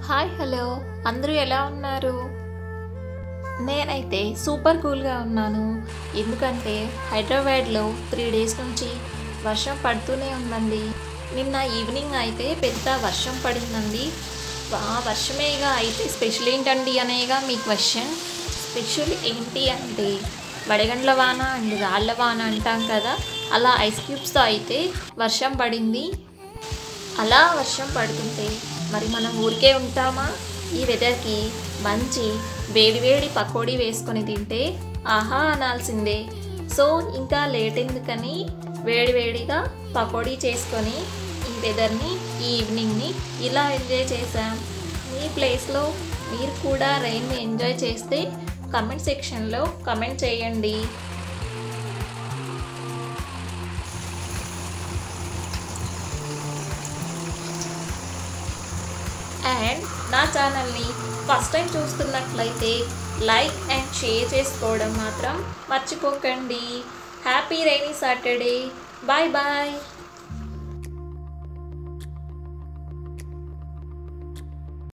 hi hello అందరూ ఎలా ఉన్నారు నేనైతే సూపర్ కూల్గా ఉన్నాను ఎందుకంటే హైదరాబాద్లో త్రీ డేస్ నుంచి వర్షం పడుతూనే ఉందండి నిన్న ఈవినింగ్ అయితే పెద్ద వర్షం పడిందండి ఆ వర్షమేగా అయితే స్పెషల్ ఏంటండి అనేగా మీ క్వశ్చన్ స్పెషల్ ఏంటి అంటే వడగండ్ల వాన అండ్ రాళ్ళ వాన అంటాం కదా అలా ఐస్ క్యూబ్స్తో అయితే వర్షం పడింది అలా వర్షం పడుతుంటే మరి మనం ఊరికే ఉంటామా ఈ వెదర్కి మంచి వేడివేడి పకోడీ వేసుకొని తింటే ఆహా అనాల్సిందే సో ఇంకా లేట్ ఎందుకని వేడివేడిగా పకోడీ చేసుకొని ఈ వెదర్ని ఈ ఈవినింగ్ని ఇలా ఎంజాయ్ చేసాం మీ ప్లేస్లో మీరు కూడా రెయిన్ని ఎంజాయ్ చేస్తే కమెంట్ సెక్షన్లో కమెంట్ చేయండి అండ్ నా ఛానల్ని ఫస్ట్ టైం చూస్తున్నట్లయితే లైక్ అండ్ షేర్ చేసుకోవడం మాత్రం మర్చిపోకండి happy rainy Saturday bye bye